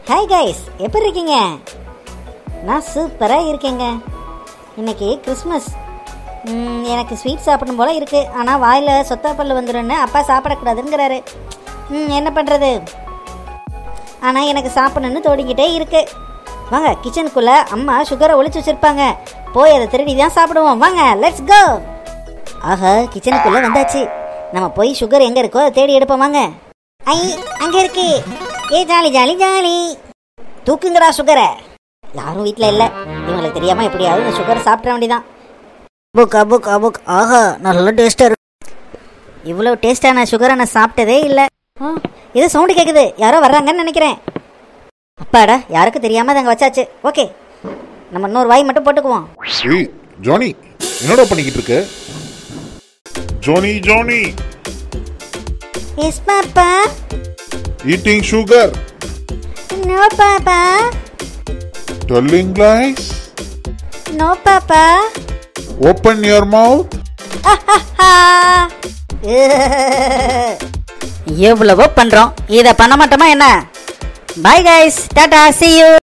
hi guys எப்படி இருக்கீங்க நான் சூப்பராக இருக்கேங்க இன்னைக்கு கிறிஸ்மஸ் ம், எனக்கு ஸ்வீட் சாப்பிடணும் போல இருக்கு ஆனால் வாயில் சொத்தாப்பல் வந்துடும்னு அப்பா சாப்பிடக்கூடாதுங்கிறாரு ம், என்ன பண்ணுறது ஆனால் எனக்கு சாப்பிடணும்னு தோடிக்கிட்டே இருக்கு வாங்க கிச்சனுக்குள்ளே அம்மா சுகரை ஒளிச்சு வச்சிருப்பாங்க போய் அதை திருடி தான் சாப்பிடுவோம் வாங்க லெட்ஸ் கோ ஆஹா கிச்சனுக்குள்ளே வந்தாச்சு நம்ம போய் சுகர் எங்கே இருக்கோ அதை தேடி எடுப்போம் வாங்க ஐ அங்கே இருக்கு ஏ ஜாலி ஜாலி ஜாலி தூக்குங்கடா சுகரை யாரும் வீட்டில் இல்லை இவங்களுக்கு தெரியாமல் எப்படியாவது இந்த சுகரை சாப்பிட வேண்டியதான் அபுக் அபுக் அபுக் ஆஹா நல்ல டேஸ்ட்டாக இருக்கு இவ்வளோ டேஸ்ட்டான சுகரை நான் சாப்பிட்டதே இல்லை ஆ இது சவுண்டு கேட்குது யாரோ வர்றாங்கன்னு நினைக்கிறேன் அப்பாடா யாருக்கும் தெரியாமல் அதை அங்கே வச்சாச்சு ஓகே நம்ம இன்னொரு வாய் மட்டும் போட்டுக்குவோம் ஏய் ஜானி என்னடா பண்ணிக்கிட்டு இருக்க Johnny Johnny yes papa eating sugar no papa telling lies no papa open your mouth எவ்வளவோ பண்றோம் இத பண்ண மாட்டோமா என்ன பாய் கைஸ் டாடா see you